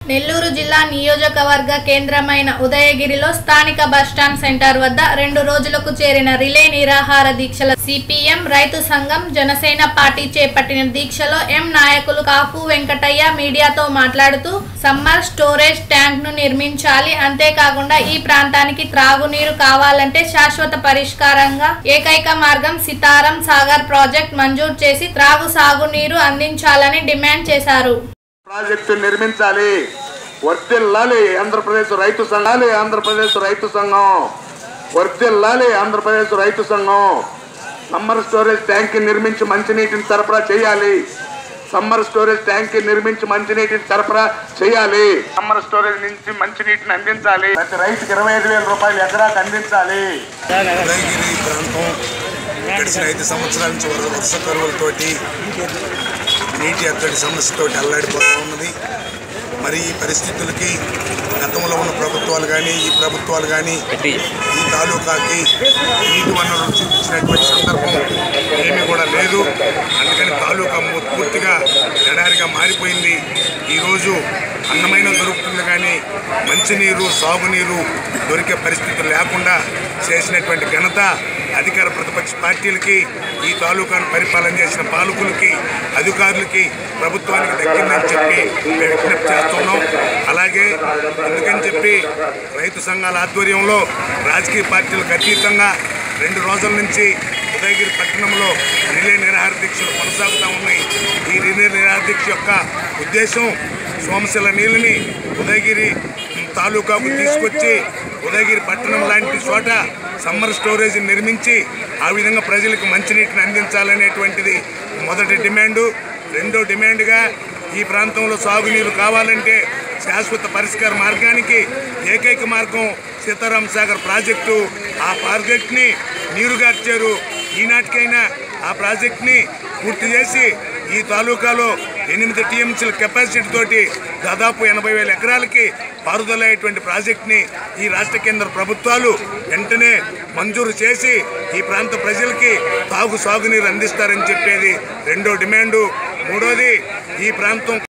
నెల్లూరు జిల్లా నియోజకవర్గ కేంద్రమైన ఉదయగిరిలో స్థానిక బస్టాండ్ సెంటర్ వద్ద రెండు రోజులకు చేరిన రిలే నిరాహార దీక్షల సిపిఎం రైతు సంఘం జనసేన పార్టీ చేపట్టిన దీక్షలో ఎం నాయకులు కాపు వెంకటయ్య మీడియాతో మాట్లాడుతూ సమ్మర్ స్టోరేజ్ ట్యాంక్ ను నిర్మించాలి అంతేకాకుండా ఈ ప్రాంతానికి త్రాగునీరు కావాలంటే శాశ్వత పరిష్కారంగా ఏకైక మార్గం సితారం సాగర్ ప్రాజెక్ట్ మంజూరు చేసి త్రాగు సాగునీరు అందించాలని డిమాండ్ చేశారు ప్రాజెక్టు నిర్మించాలి వర్తిల్లాలి ఆంధ్రప్రదేశ్ రైతు సంఘాలి ఆంధ్రప్రదేశ్ రైతు సంఘం వర్తిల్లాలి ఆంధ్రప్రదేశ్ రైతు సంఘం సమ్మర్ స్టోరేజ్ ట్యాంక్ నిర్మించి మంచినీటిని సరఫరా చేయాలి సమ్మర్ స్టోరేజ్ ట్యాంక్ నిర్మించి మంచినీటిని సరఫరా చేయాలి సమ్మర్ స్టోరేజ్ నుంచి మంచినీటిని అందించాలి ప్రతి రైతుకి ఇరవై ఐదు వేల రూపాయలు ఎకరాకు అందించాలి ఉదయగిరి ప్రాంతం గడిచిన ఐదు సంవత్సరాల నుంచి వర- వర్ష కరువులతోటి నీటి ఎద్దడి సమస్యతోటి అల్లాడిపోతూ ఉన్నది మరి ఈ పరిస్థితులకి గతంలో ఉన్న ప్రభుత్వాలు కానీ ఈ ప్రభుత్వాలు కానీ ఈ తాలూకాకి నీటి వనరులు చూపించినటువంటి సందర్భం ఏమీ కూడా లేదు అందుకని తాలూకా ము- పూర్తిగా ఎడారిగా మారిపోయింది ఈరోజు అన్నమైన దొరుకుతుంది కానీ మంచినీరు సాగునీరు దొరికే పరిస్థితులు లేకుండా చేసినటువంటి ఘనత అధికార ప్రతిపక్ష పార్టీలకి ఈ తాలూకాను పరిపాలన చేసిన పాలకులకి అధికారులకి ప్రభుత్వానికి దక్కిందని చెప్పి మేము విజ్ఞప్తి చేస్తున్నాం అలాగే ఎందుకని చెప్పి రైతు సంఘాల ఆధ్వర్యంలో రాజకీయ పార్టీలకు అతీతంగా రెండు రోజుల నుంచి ఉదయగిరి పట్టణంలో రిలే నిరాహార దీక్షలు కొనసాగుతూ ఉన్నాయి ఈ రిలే నిరాహార దీక్ష యొక్క ఉద్దేశం సోమశిల నీళ్ళని ఉదయగిరి తాలూకాకు తీసుకొచ్చి ఉదయగిరి పట్టణం లాంటి చోట సమ్మర్ స్టోరేజ్ నిర్మించి ఆ విధంగా ప్రజలకు మంచినీటిని అందించాలనేటువంటిది మొదటి డిమాండు రెండో డిమాండ్గా ఈ ప్రాంతంలో సాగునీరు కావాలంటే శాశ్వత పరిష్కార మార్గానికి ఏకైక మార్గం సీతారాం సాగర్ ప్రాజెక్టు ఆ ప్రాజెక్ట్ని నీరుగార్చారు ఈనాటికైనా ఆ ప్రాజెక్ట్ని పూర్తి చేసి ఈ తాలూకాలో ఎనిమిది టీఎంసీల కెపాసిటీ తోటి దాదాపు ఎనభై వేల ఎకరాలకి పారుదల అయ్యేటువంటి ప్రాజెక్ట్ని ఈ రాష్ట్ర కేంద్ర ప్రభుత్వాలు వెంటనే మంజూరు చేసి ఈ ప్రాంత ప్రజలకి తాగు సాగునీరు అందిస్తారని చెప్పేది రెండో డిమాండు మూడోది ఈ ప్రాంతం